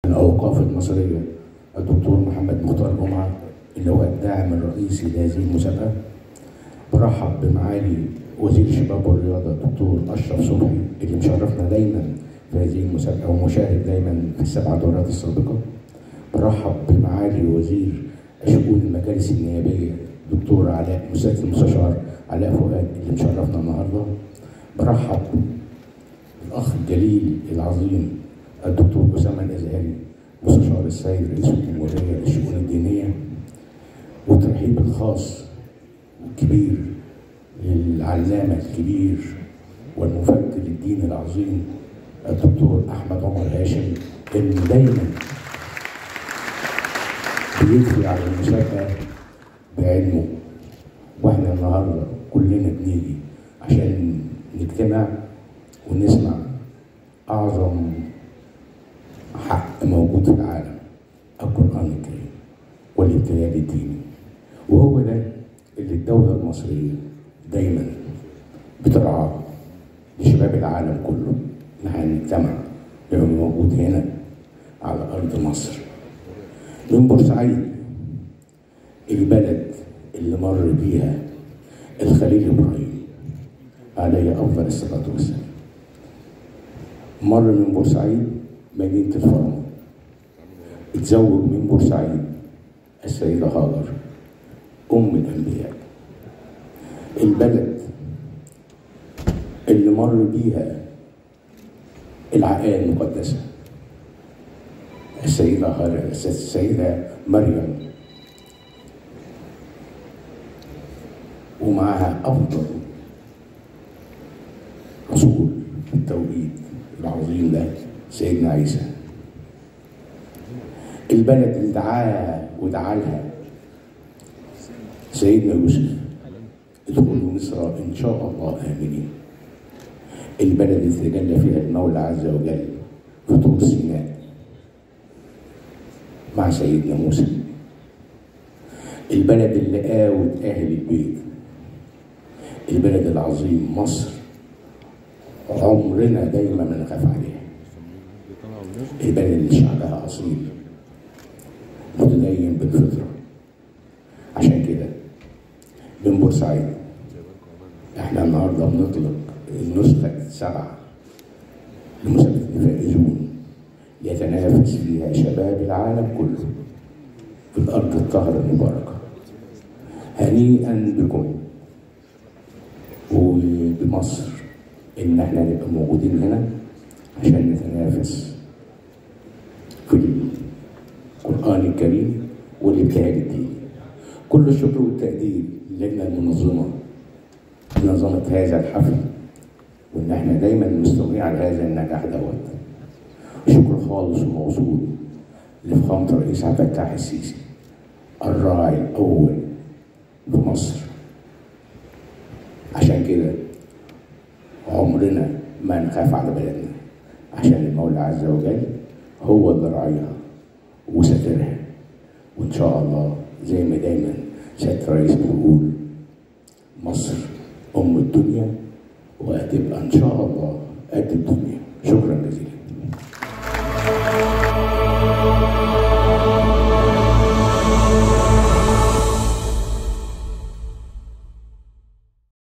الأوقاف المصرية الدكتور محمد مختار جمعة اللي هو الداعم الرئيسي لهذه المسابقة برحب بمعالي وزير الشباب والرياضة الدكتور أشرف صبحي اللي مشرفنا دايما في هذه المسابقة ومشارك دايما في السبع دورات السابقة برحب بمعالي وزير شؤون المجالس النيابية دكتور علاء مساعد المستشار علاء فؤاد اللي مشرفنا النهارده برحب بالأخ الجليل العظيم الدكتور أسامة الأزهري مستشار السيد رئيس الجمهورية للشؤون الدينية والترحيب الخاص والكبير للعلامة الكبير والمفكر الديني العظيم الدكتور أحمد عمر هاشم اللي دايما بيجري على المسابقة بعلمه واحنا النهارده كلنا بنيجي عشان نجتمع ونسمع أعظم حق موجود في العالم القرآن الكريم والابتلاء الديني وهو ده اللي الدولة المصرية دايما بترعاه لشباب العالم كله إن احنا نجتمع يبقى موجود هنا على أرض مصر من بورسعيد البلد اللي مر بيها الخليل إبراهيم عليه أفضل الصلاة والسلام مر من بورسعيد مدينة الفرما اتزوج من بورسعيد السيدة هاجر أم الأنبياء البلد اللي مر بيها العائلة المقدسة السيدة هاجر السيدة مريم ومعها أفضل رسول في التوحيد العظيم ده سيدنا عيسى البلد اللي دعاها ودعا لها سيدنا يوسف ادخلوا مصر ان شاء الله امنين البلد اللي تجلى فيها المولى عز وجل في طور سيناء مع سيدنا موسى البلد اللي قاوت اهل البيت البلد العظيم مصر عمرنا دايما ما نخاف عليها البلد اللي شعبها اصيل متدين بالفطره عشان كده من بورسعيد احنا النهارده بنطلق النسخه السبعه لمسابقه الفائزون يتنافس فيها شباب العالم كله في الارض الطاهره المباركه هنيئا بكم وبمصر ان احنا نبقى موجودين هنا عشان نتنافس في القرآن الكريم والابتهال الديني كل الشكر والتقدير للجنة المنظمة نظمت هذا الحفل وان احنا دايما مستمرين على هذا النجاح دوت شكر خالص وموصول لفخامة الرئيس عبد الفتاح السيسي الراعي الأول بمصر عشان كده عمرنا ما نخاف على بلدنا عشان المولى عز وجل هو اللي راعيها وسترها وان شاء الله زي ما دايما سياده الرئيس بيقول مصر ام الدنيا وهتبقى ان شاء الله قد الدنيا شكرا جزيلا